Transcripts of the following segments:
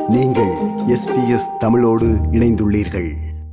நீங்கள் எஸ்பிஎஸ் தமிழோடு இணைந்துள்ளீர்கள்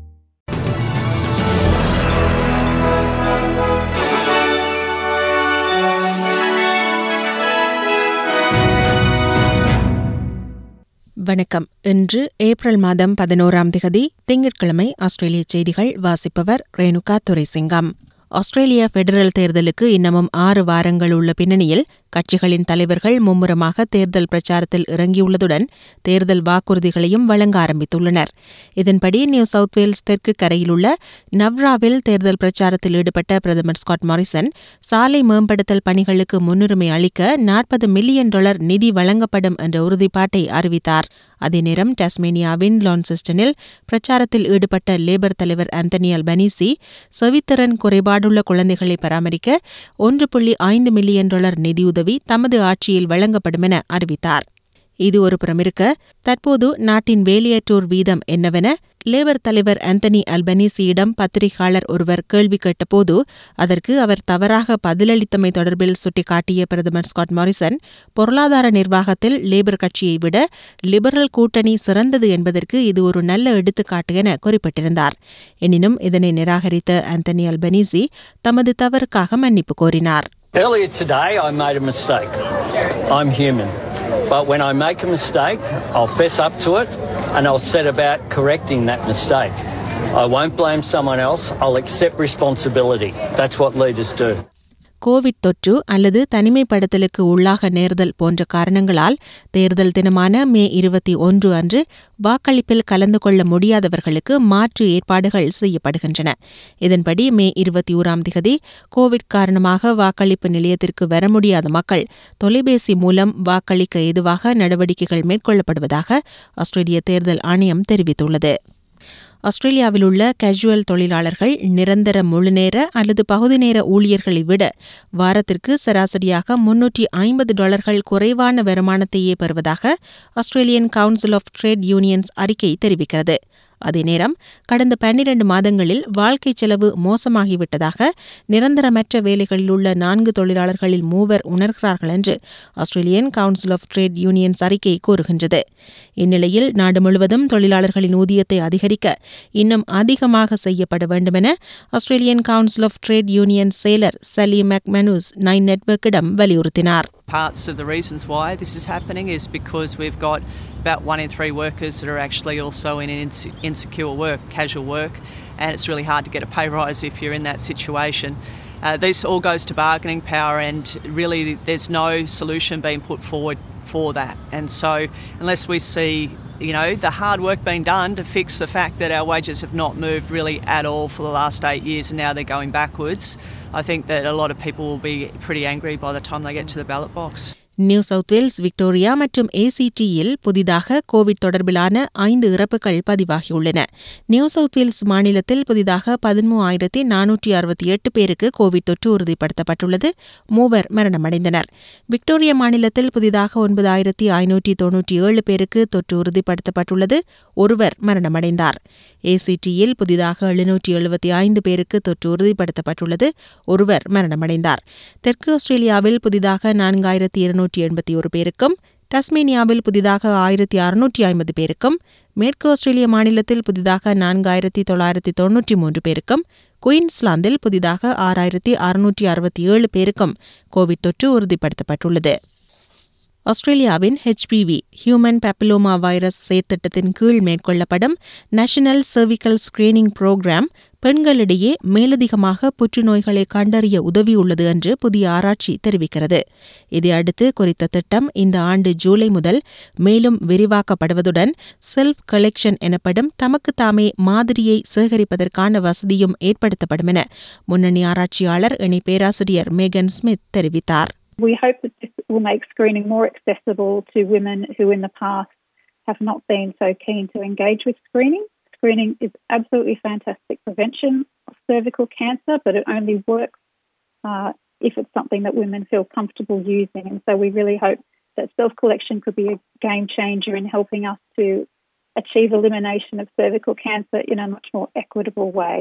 வணக்கம் இன்று ஏப்ரல் மாதம் பதினோராம் திகதி திங்கட்கிழமை ஆஸ்திரேலிய செய்திகள் வாசிப்பவர் ரேணுகா துரைசிங்கம் ஆஸ்திரேலிய பெடரல் தேர்தலுக்கு இன்னமும் ஆறு வாரங்கள் உள்ள பின்னணியில் கட்சிகளின் தலைவர்கள் மும்முரமாக தேர்தல் பிரச்சாரத்தில் இறங்கியுள்ளதுடன் தேர்தல் வாக்குறுதிகளையும் வழங்க ஆரம்பித்துள்ளனர் இதன்படி நியூ சவுத் வேல்ஸ் தெற்கு கரையில் உள்ள நவ்ராவில் தேர்தல் பிரச்சாரத்தில் ஈடுபட்ட பிரதமர் ஸ்காட் மாரிசன் சாலை மேம்படுத்தல் பணிகளுக்கு முன்னுரிமை அளிக்க நாற்பது மில்லியன் டாலர் நிதி வழங்கப்படும் என்ற உறுதிப்பாட்டை அறிவித்தார் அதே நேரம் டாஸ்மேனியாவின் லான்சிஸ்டனில் பிரச்சாரத்தில் ஈடுபட்ட லேபர் தலைவர் ஆந்தனி அல்பனீசி செவித்திறன் குறைபாடுள்ள குழந்தைகளை பராமரிக்க ஒன்று புள்ளி ஐந்து மில்லியன் டாலர் நிதியுதவி தமது ஆட்சியில் வழங்கப்படும் என அறிவித்தார் இது ஒரு புறமிருக்க தற்போது நாட்டின் வேலையற்றோர் வீதம் என்னவென லேபர் தலைவர் ஆந்தனி அல்பனீசியிடம் பத்திரிகையாளர் ஒருவர் கேள்வி கேட்டபோது அதற்கு அவர் தவறாக பதிலளித்தமை தொடர்பில் சுட்டிக்காட்டிய பிரதமர் ஸ்காட் மாரிசன் பொருளாதார நிர்வாகத்தில் லேபர் கட்சியை விட லிபரல் கூட்டணி சிறந்தது என்பதற்கு இது ஒரு நல்ல எடுத்துக்காட்டு என குறிப்பிட்டிருந்தார் எனினும் இதனை நிராகரித்த ஆந்தனி அல்பனீசி தமது தவறுக்காக மன்னிப்பு கோரினார் Earlier today, I made a mistake. I'm human. But when I make a mistake, I'll fess up to it and I'll set about correcting that mistake. I won't blame someone else, I'll accept responsibility. That's what leaders do. Covid தொற்று அல்லது தனிமைப்படுத்தலுக்கு உள்ளாக நேர்தல் போன்ற காரணங்களால் தேர்தல் தினமான மே இருபத்தி ஒன்று அன்று வாக்களிப்பில் கலந்து கொள்ள முடியாதவர்களுக்கு மாற்று ஏற்பாடுகள் செய்யப்படுகின்றன இதன்படி மே இருபத்தி ஓராம் திகதி கோவிட் காரணமாக வாக்களிப்பு நிலையத்திற்கு வர முடியாத மக்கள் தொலைபேசி மூலம் வாக்களிக்க ஏதுவாக நடவடிக்கைகள் மேற்கொள்ளப்படுவதாக ஆஸ்திரேலிய தேர்தல் ஆணையம் தெரிவித்துள்ளது ஆஸ்திரேலியாவில் உள்ள கேஜுவல் தொழிலாளர்கள் நிரந்தர முழுநேர அல்லது பகுதி நேர ஊழியர்களை விட வாரத்திற்கு சராசரியாக முன்னூற்றி ஐம்பது டாலர்கள் குறைவான வருமானத்தையே பெறுவதாக Australian council of trade unions அறிக்கை தெரிவிக்கிறது அதே நேரம் கடந்த பன்னிரண்டு மாதங்களில் வாழ்க்கை செலவு மோசமாகிவிட்டதாக நிரந்தரமற்ற வேலைகளில் உள்ள நான்கு தொழிலாளர்களில் மூவர் உணர்கிறார்கள் என்று Australian council of trade unions அறிக்கை கூறுகின்றது இந்நிலையில் நாடு முழுவதும் தொழிலாளர்களின் ஊதியத்தை அதிகரிக்க இன்னும் அதிகமாக செய்யப்பட வேண்டுமென Australian council of trade union செயலர் சலி மெக்மனூஸ் நைன் நெட்வொர்க்கிடம் வலியுறுத்தினார் Parts of the reasons why this is happening is because we've got about one in three workers that are actually also in inse- insecure work, casual work, and it's really hard to get a pay rise if you're in that situation. Uh, this all goes to bargaining power, and really there's no solution being put forward for that. And so, unless we see you know, the hard work being done to fix the fact that our wages have not moved really at all for the last eight years and now they're going backwards, I think that a lot of people will be pretty angry by the time they get to the ballot box. New South Wales Victoria மற்றும் ஏசிடியில் புதிதாக Covid தொடர்பிலான ஐந்து இறப்புகள் பதிவாகியுள்ளன new South Wales மாநிலத்தில் புதிதாக பதிமூவாயிரத்தி நானூற்றி அறுபத்தி எட்டு பேருக்கு கோவிட் தொற்று உறுதிப்படுத்தப்பட்டுள்ளது மூவர் மரணமடைந்தனர் விக்டோரியா மாநிலத்தில் புதிதாக ஒன்பதாயிரத்தி ஐநூற்றி தொன்னூற்றி ஏழு பேருக்கு தொற்று உறுதிப்படுத்தப்பட்டுள்ளது ஒருவர் மரணமடைந்தார் ஏசிடியில் புதிதாக எழுநூற்றி எழுபத்தி ஐந்து பேருக்கு தொற்று உறுதிப்படுத்தப்பட்டுள்ளது ஒருவர் மரணமடைந்தார் தெற்கு ஆஸ்திரேலியாவில் புதிதாக நான்காயிரத்தி இருநூற்றி எண்பத்தி ஒரு பேருக்கும் டஸ்மேனியாவில் புதிதாக ஆயிரத்தி அறுநூற்றி ஐம்பது பேருக்கும் மேற்கு ஆஸ்திரேலிய மாநிலத்தில் புதிதாக நான்காயிரத்தி தொள்ளாயிரத்தி தொன்னூற்றி மூன்று பேருக்கும் குயின்ஸ்லாந்தில் புதிதாக ஆறாயிரத்தி அறுநூற்றி அறுபத்தி ஏழு பேருக்கும் கோவிட் தொற்று உறுதிப்படுத்தப்பட்டுள்ளது ஆஸ்திரேலியாவின் ஹெச்பிவி ஹியூமன் பேப்பிலோமா வைரஸ் செயற்திட்டத்தின் கீழ் மேற்கொள்ளப்படும் நேஷனல் சர்விக்கல் ஸ்கிரீனிங் புரோகிராம் பெண்களிடையே மேலதிகமாக புற்றுநோய்களை கண்டறிய உதவியுள்ளது என்று புதிய ஆராய்ச்சி தெரிவிக்கிறது இதையடுத்து குறித்த திட்டம் இந்த ஆண்டு ஜூலை முதல் மேலும் விரிவாக்கப்படுவதுடன் செல்ஃப் கலெக்ஷன் எனப்படும் தமக்கு தாமே மாதிரியை சேகரிப்பதற்கான வசதியும் ஏற்படுத்தப்படும் என முன்னணி ஆராய்ச்சியாளர் இணை பேராசிரியர் மேகன் ஸ்மித் தெரிவித்தார் We hope that this will make screening more accessible to women who in the past have not been so keen to engage with screening. Screening is absolutely fantastic prevention of cervical cancer, but it only works uh, if it's something that women feel comfortable using. And so we really hope that self collection could be a game changer in helping us to achieve elimination of cervical cancer in a much more equitable way.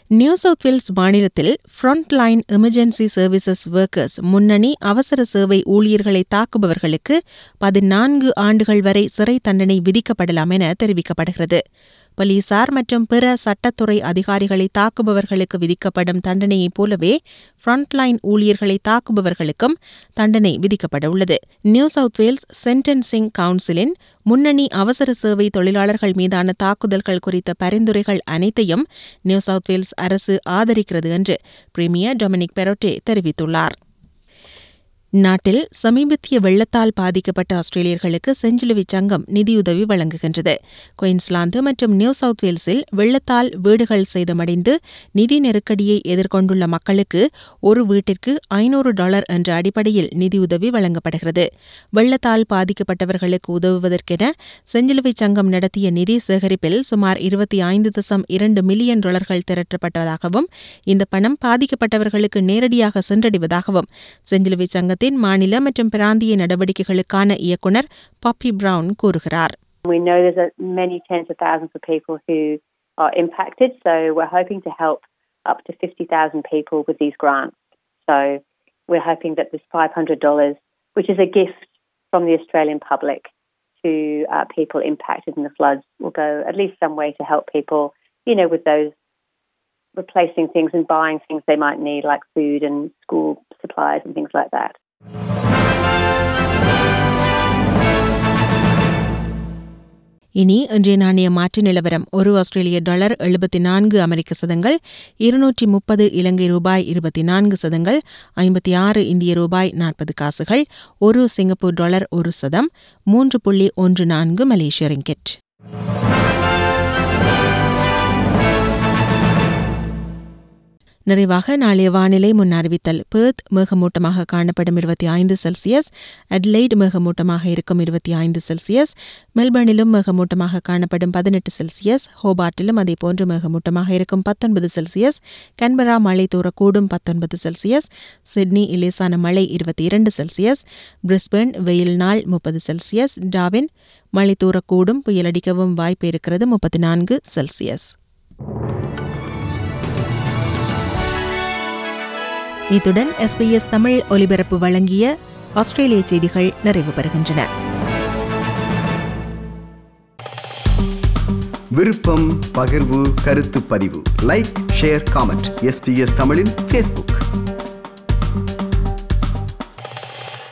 New South Wales மாநிலத்தில் front line emergency services workers முன்னணி அவசர சேவை ஊழியர்களை தாக்குபவர்களுக்கு பதினான்கு ஆண்டுகள் வரை சிறை தண்டனை விதிக்கப்படலாம் என தெரிவிக்கப்படுகிறது போலீசார் மற்றும் பிற சட்டத்துறை அதிகாரிகளை தாக்குபவர்களுக்கு விதிக்கப்படும் தண்டனையைப் போலவே ஃப்ரண்ட்லைன் ஊழியர்களை தாக்குபவர்களுக்கும் தண்டனை விதிக்கப்பட உள்ளது நியூ சவுத் வேல்ஸ் சென்டென்சிங் கவுன்சிலின் முன்னணி அவசர சேவை தொழிலாளர்கள் மீதான தாக்குதல்கள் குறித்த பரிந்துரைகள் அனைத்தையும் நியூ சவுத் வேல்ஸ் அரசு ஆதரிக்கிறது என்று பிரீமியர் டொமினிக் பெரோட்டே தெரிவித்துள்ளார் நாட்டில் சமீபத்திய வெள்ளத்தால் பாதிக்கப்பட்ட ஆஸ்திரேலியர்களுக்கு செஞ்சிலுவை சங்கம் நிதியுதவி வழங்குகின்றது குயின்ஸ்லாந்து மற்றும் நியூ சவுத் வேல்ஸில் வெள்ளத்தால் வீடுகள் சேதமடைந்து நிதி நெருக்கடியை எதிர்கொண்டுள்ள மக்களுக்கு ஒரு வீட்டிற்கு ஐநூறு டாலர் என்ற அடிப்படையில் நிதியுதவி வழங்கப்படுகிறது வெள்ளத்தால் பாதிக்கப்பட்டவர்களுக்கு உதவுவதற்கென செஞ்சிலுவை சங்கம் நடத்திய நிதி சேகரிப்பில் சுமார் இருபத்தி ஐந்து தசம் இரண்டு மில்லியன் டாலர்கள் திரட்டப்பட்டதாகவும் இந்த பணம் பாதிக்கப்பட்டவர்களுக்கு நேரடியாக சென்றடைவதாகவும் செஞ்சிலுவை சங்கத்தின் மாநில மற்றும் பிராந்திய நடவடிக்கைகளுக்கான இயக்குநர் பாப்பி பிரவுன் கூறுகிறார் We know there's a, many tens of thousands of people who are impacted, so we're hoping to help up to 50,000 people with these grants. So we're hoping that this $500, which is a gift from the Australian public to uh, people impacted in the floods, will go at least some way to help people, you know, with those replacing things and buying things they might need, like food and school supplies and things like that. இனி இன்றைய நாணய மாற்று நிலவரம் ஒரு ஆஸ்திரேலிய dollar எழுபத்தி நான்கு அமெரிக்க சதங்கள் இருநூற்றி முப்பது இலங்கை ரூபாய் இருபத்தி நான்கு சதங்கள் ஐம்பத்தி ஆறு இந்திய ரூபாய் நாற்பது காசுகள் ஒரு சிங்கப்பூர் டாலர் ஒரு சதம் மூன்று புள்ளி ஒன்று நான்கு மலேசிய ரிங்கெட் நிறைவாக நாளைய வானிலை முன் அறிவித்தல் பேர்த் மேகமூட்டமாக காணப்படும் இருபத்தி ஐந்து செல்சியஸ் அட்லைட் மேகமூட்டமாக இருக்கும் இருபத்தி ஐந்து செல்சியஸ் மெல்பர்னிலும் மேகமூட்டமாக காணப்படும் பதினெட்டு செல்சியஸ் ஹோபார்ட்டிலும் அதேபோன்று மேகமூட்டமாக இருக்கும் பத்தொன்பது செல்சியஸ் கன்பரா மழை தூரக்கூடும் பத்தொன்பது செல்சியஸ் சிட்னி இலேசான மழை இருபத்தி இரண்டு செல்சியஸ் பிரிஸ்பர்ன் வெயில் நாள் முப்பது செல்சியஸ் டாவின் மழை தூரக்கூடும் புயலடிக்கவும் வாய்ப்பு இருக்கிறது முப்பத்தி நான்கு செல்சியஸ் இத்துடன் எஸ்பிஎஸ் தமிழ் ஒலிபரப்பு வழங்கிய ஆஸ்திரேலிய செய்திகள் நிறைவு பெறுகின்றன விருப்பம் பகிர்வு கருத்து பதிவு லைக் ஷேர் காமெண்ட் எஸ்பிஎஸ் தமிழின் ஃபேஸ்புக்